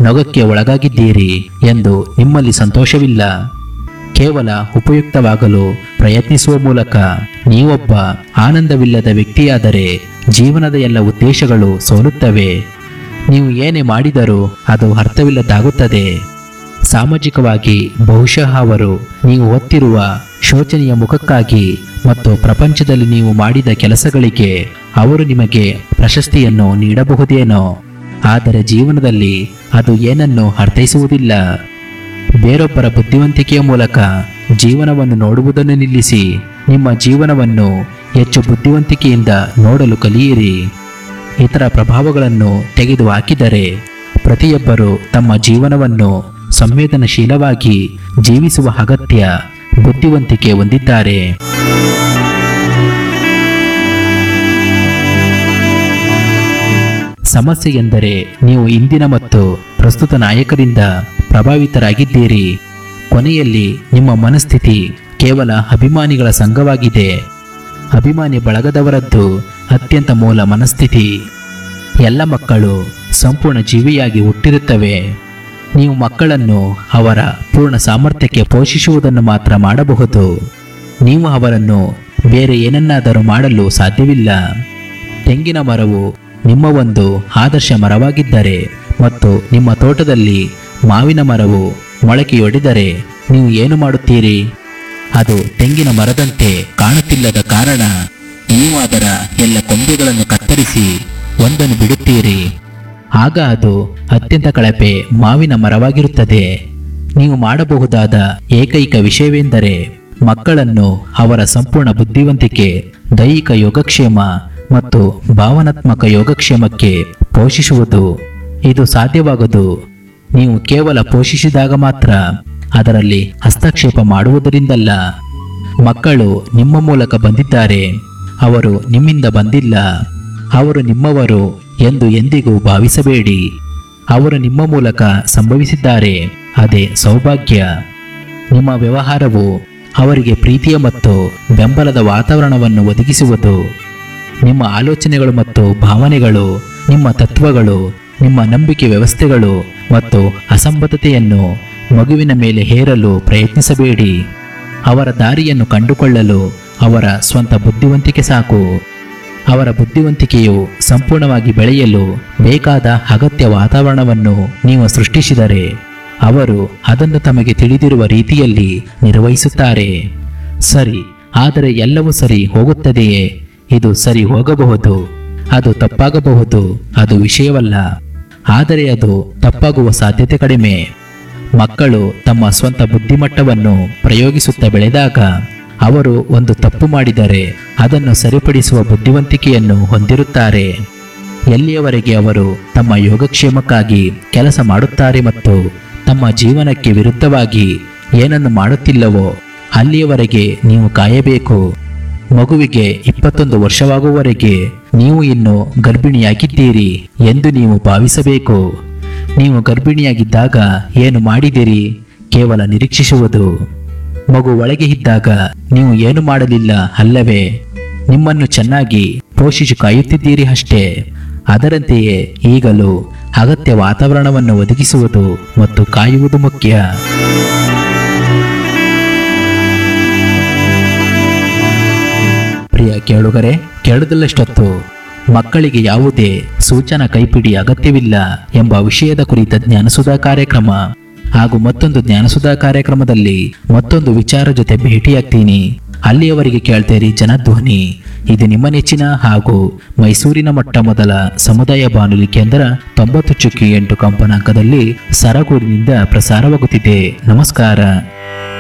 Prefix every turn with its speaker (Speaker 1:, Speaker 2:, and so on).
Speaker 1: ನೊಗಕ್ಕೆ ಒಳಗಾಗಿದ್ದೀರಿ ಎಂದು ನಿಮ್ಮಲ್ಲಿ ಸಂತೋಷವಿಲ್ಲ ಕೇವಲ ಉಪಯುಕ್ತವಾಗಲು ಪ್ರಯತ್ನಿಸುವ ಮೂಲಕ ನೀವೊಬ್ಬ ಆನಂದವಿಲ್ಲದ ವ್ಯಕ್ತಿಯಾದರೆ ಜೀವನದ ಎಲ್ಲ ಉದ್ದೇಶಗಳು ಸೋಲುತ್ತವೆ ನೀವು ಏನೇ ಮಾಡಿದರೂ ಅದು ಅರ್ಥವಿಲ್ಲದಾಗುತ್ತದೆ ಸಾಮಾಜಿಕವಾಗಿ ಬಹುಶಃ ಅವರು ನೀವು ಹೊತ್ತಿರುವ ಶೋಚನೀಯ ಮುಖಕ್ಕಾಗಿ ಮತ್ತು ಪ್ರಪಂಚದಲ್ಲಿ ನೀವು ಮಾಡಿದ ಕೆಲಸಗಳಿಗೆ ಅವರು ನಿಮಗೆ ಪ್ರಶಸ್ತಿಯನ್ನು ನೀಡಬಹುದೇನೋ ಆದರೆ ಜೀವನದಲ್ಲಿ ಅದು ಏನನ್ನು ಅರ್ಥೈಸುವುದಿಲ್ಲ ಬೇರೊಬ್ಬರ ಬುದ್ಧಿವಂತಿಕೆಯ ಮೂಲಕ ಜೀವನವನ್ನು ನೋಡುವುದನ್ನು ನಿಲ್ಲಿಸಿ ನಿಮ್ಮ ಜೀವನವನ್ನು ಹೆಚ್ಚು ಬುದ್ಧಿವಂತಿಕೆಯಿಂದ ನೋಡಲು ಕಲಿಯಿರಿ ಇತರ ಪ್ರಭಾವಗಳನ್ನು ತೆಗೆದುಹಾಕಿದರೆ ಪ್ರತಿಯೊಬ್ಬರು ತಮ್ಮ ಜೀವನವನ್ನು ಸಂವೇದನಶೀಲವಾಗಿ ಜೀವಿಸುವ ಅಗತ್ಯ ಬುದ್ಧಿವಂತಿಕೆ ಹೊಂದಿದ್ದಾರೆ ಸಮಸ್ಯೆ ಎಂದರೆ ನೀವು ಇಂದಿನ ಮತ್ತು ಪ್ರಸ್ತುತ ನಾಯಕರಿಂದ ಪ್ರಭಾವಿತರಾಗಿದ್ದೀರಿ ಕೊನೆಯಲ್ಲಿ ನಿಮ್ಮ ಮನಸ್ಥಿತಿ ಕೇವಲ ಅಭಿಮಾನಿಗಳ ಸಂಘವಾಗಿದೆ ಅಭಿಮಾನಿ ಬಳಗದವರದ್ದು ಅತ್ಯಂತ ಮೂಲ ಮನಸ್ಥಿತಿ ಎಲ್ಲ ಮಕ್ಕಳು ಸಂಪೂರ್ಣ ಜೀವಿಯಾಗಿ ಹುಟ್ಟಿರುತ್ತವೆ ನೀವು ಮಕ್ಕಳನ್ನು ಅವರ ಪೂರ್ಣ ಸಾಮರ್ಥ್ಯಕ್ಕೆ ಪೋಷಿಸುವುದನ್ನು ಮಾತ್ರ ಮಾಡಬಹುದು ನೀವು ಅವರನ್ನು ಬೇರೆ ಏನನ್ನಾದರೂ ಮಾಡಲು ಸಾಧ್ಯವಿಲ್ಲ ತೆಂಗಿನ ಮರವು ನಿಮ್ಮ ಒಂದು ಆದರ್ಶ ಮರವಾಗಿದ್ದರೆ ಮತ್ತು ನಿಮ್ಮ ತೋಟದಲ್ಲಿ ಮಾವಿನ ಮರವು ಮೊಳಕೆಯೊಡೆದರೆ ನೀವು ಏನು ಮಾಡುತ್ತೀರಿ ಅದು ತೆಂಗಿನ ಮರದಂತೆ ಕಾಣುತ್ತಿಲ್ಲದ ಕಾರಣ ನೀವು ಅದರ ಎಲ್ಲ ಕೊಂಬೆಗಳನ್ನು ಕತ್ತರಿಸಿ ಒಂದನ್ನು ಬಿಡುತ್ತೀರಿ ಆಗ ಅದು ಅತ್ಯಂತ ಕಳಪೆ ಮಾವಿನ ಮರವಾಗಿರುತ್ತದೆ ನೀವು ಮಾಡಬಹುದಾದ ಏಕೈಕ ವಿಷಯವೆಂದರೆ ಮಕ್ಕಳನ್ನು ಅವರ ಸಂಪೂರ್ಣ ಬುದ್ಧಿವಂತಿಕೆ ದೈಹಿಕ ಯೋಗಕ್ಷೇಮ ಮತ್ತು ಭಾವನಾತ್ಮಕ ಯೋಗಕ್ಷೇಮಕ್ಕೆ ಪೋಷಿಸುವುದು ಇದು ಸಾಧ್ಯವಾಗದು ನೀವು ಕೇವಲ ಪೋಷಿಸಿದಾಗ ಮಾತ್ರ ಅದರಲ್ಲಿ ಹಸ್ತಕ್ಷೇಪ ಮಾಡುವುದರಿಂದಲ್ಲ ಮಕ್ಕಳು ನಿಮ್ಮ ಮೂಲಕ ಬಂದಿದ್ದಾರೆ ಅವರು ನಿಮ್ಮಿಂದ ಬಂದಿಲ್ಲ ಅವರು ನಿಮ್ಮವರು ಎಂದು ಎಂದಿಗೂ ಭಾವಿಸಬೇಡಿ ಅವರು ನಿಮ್ಮ ಮೂಲಕ ಸಂಭವಿಸಿದ್ದಾರೆ ಅದೇ ಸೌಭಾಗ್ಯ ನಿಮ್ಮ ವ್ಯವಹಾರವು ಅವರಿಗೆ ಪ್ರೀತಿಯ ಮತ್ತು ಬೆಂಬಲದ ವಾತಾವರಣವನ್ನು ಒದಗಿಸುವುದು ನಿಮ್ಮ ಆಲೋಚನೆಗಳು ಮತ್ತು ಭಾವನೆಗಳು ನಿಮ್ಮ ತತ್ವಗಳು ನಿಮ್ಮ ನಂಬಿಕೆ ವ್ಯವಸ್ಥೆಗಳು ಮತ್ತು ಅಸಂಬದ್ಧತೆಯನ್ನು ಮಗುವಿನ ಮೇಲೆ ಹೇರಲು ಪ್ರಯತ್ನಿಸಬೇಡಿ ಅವರ ದಾರಿಯನ್ನು ಕಂಡುಕೊಳ್ಳಲು ಅವರ ಸ್ವಂತ ಬುದ್ಧಿವಂತಿಕೆ ಸಾಕು ಅವರ ಬುದ್ಧಿವಂತಿಕೆಯು ಸಂಪೂರ್ಣವಾಗಿ ಬೆಳೆಯಲು ಬೇಕಾದ ಅಗತ್ಯ ವಾತಾವರಣವನ್ನು ನೀವು ಸೃಷ್ಟಿಸಿದರೆ ಅವರು ಅದನ್ನು ತಮಗೆ ತಿಳಿದಿರುವ ರೀತಿಯಲ್ಲಿ ನಿರ್ವಹಿಸುತ್ತಾರೆ ಸರಿ ಆದರೆ ಎಲ್ಲವೂ ಸರಿ ಹೋಗುತ್ತದೆಯೇ ಇದು ಸರಿ ಹೋಗಬಹುದು ಅದು ತಪ್ಪಾಗಬಹುದು ಅದು ವಿಷಯವಲ್ಲ ಆದರೆ ಅದು ತಪ್ಪಾಗುವ ಸಾಧ್ಯತೆ ಕಡಿಮೆ ಮಕ್ಕಳು ತಮ್ಮ ಸ್ವಂತ ಬುದ್ಧಿಮಟ್ಟವನ್ನು ಪ್ರಯೋಗಿಸುತ್ತಾ ಬೆಳೆದಾಗ ಅವರು ಒಂದು ತಪ್ಪು ಮಾಡಿದರೆ ಅದನ್ನು ಸರಿಪಡಿಸುವ ಬುದ್ಧಿವಂತಿಕೆಯನ್ನು ಹೊಂದಿರುತ್ತಾರೆ ಎಲ್ಲಿಯವರೆಗೆ ಅವರು ತಮ್ಮ ಯೋಗಕ್ಷೇಮಕ್ಕಾಗಿ ಕೆಲಸ ಮಾಡುತ್ತಾರೆ ಮತ್ತು ತಮ್ಮ ಜೀವನಕ್ಕೆ ವಿರುದ್ಧವಾಗಿ ಏನನ್ನು ಮಾಡುತ್ತಿಲ್ಲವೋ ಅಲ್ಲಿಯವರೆಗೆ ನೀವು ಕಾಯಬೇಕು ಮಗುವಿಗೆ ಇಪ್ಪತ್ತೊಂದು ವರ್ಷವಾಗುವವರೆಗೆ ನೀವು ಇನ್ನು ಗರ್ಭಿಣಿಯಾಗಿದ್ದೀರಿ ಎಂದು ನೀವು ಭಾವಿಸಬೇಕು ನೀವು ಗರ್ಭಿಣಿಯಾಗಿದ್ದಾಗ ಏನು ಮಾಡಿದಿರಿ ಕೇವಲ ನಿರೀಕ್ಷಿಸುವುದು ಮಗು ಒಳಗೆ ಇದ್ದಾಗ ನೀವು ಏನು ಮಾಡಲಿಲ್ಲ ಅಲ್ಲವೇ ನಿಮ್ಮನ್ನು ಚೆನ್ನಾಗಿ ಪೋಷಿಸಿ ಕಾಯುತ್ತಿದ್ದೀರಿ ಅಷ್ಟೇ ಅದರಂತೆಯೇ ಈಗಲೂ ಅಗತ್ಯ ವಾತಾವರಣವನ್ನು ಒದಗಿಸುವುದು ಮತ್ತು ಕಾಯುವುದು ಮುಖ್ಯ ಪ್ರಿಯ ಕೇಳುಗರೆ ಕೇಳುವುದಲ್ಲಷ್ಟೊತ್ತು ಮಕ್ಕಳಿಗೆ ಯಾವುದೇ ಸೂಚನಾ ಕೈಪಿಡಿ ಅಗತ್ಯವಿಲ್ಲ ಎಂಬ ವಿಷಯದ ಕುರಿತ ಜ್ಞಾನಸುಧಾ ಕಾರ್ಯಕ್ರಮ ಹಾಗೂ ಮತ್ತೊಂದು ಜ್ಞಾನಸುಧಾ ಕಾರ್ಯಕ್ರಮದಲ್ಲಿ ಮತ್ತೊಂದು ವಿಚಾರ ಜೊತೆ ಭೇಟಿಯಾಗ್ತೀನಿ ಅಲ್ಲಿಯವರೆಗೆ ಕೇಳ್ತೇರಿ ಜನಧ್ವನಿ ಇದು ನಿಮ್ಮ ನೆಚ್ಚಿನ ಹಾಗೂ ಮೈಸೂರಿನ ಮೊಟ್ಟ ಮೊದಲ ಸಮುದಾಯ ಬಾನುಲಿ ಕೇಂದ್ರ ತೊಂಬತ್ತು ಚುಕ್ಕಿ ಎಂಟು ಕಂಪನಾಂಕದಲ್ಲಿ ಸರಗೂರಿನಿಂದ ಪ್ರಸಾರವಾಗುತ್ತಿದೆ ನಮಸ್ಕಾರ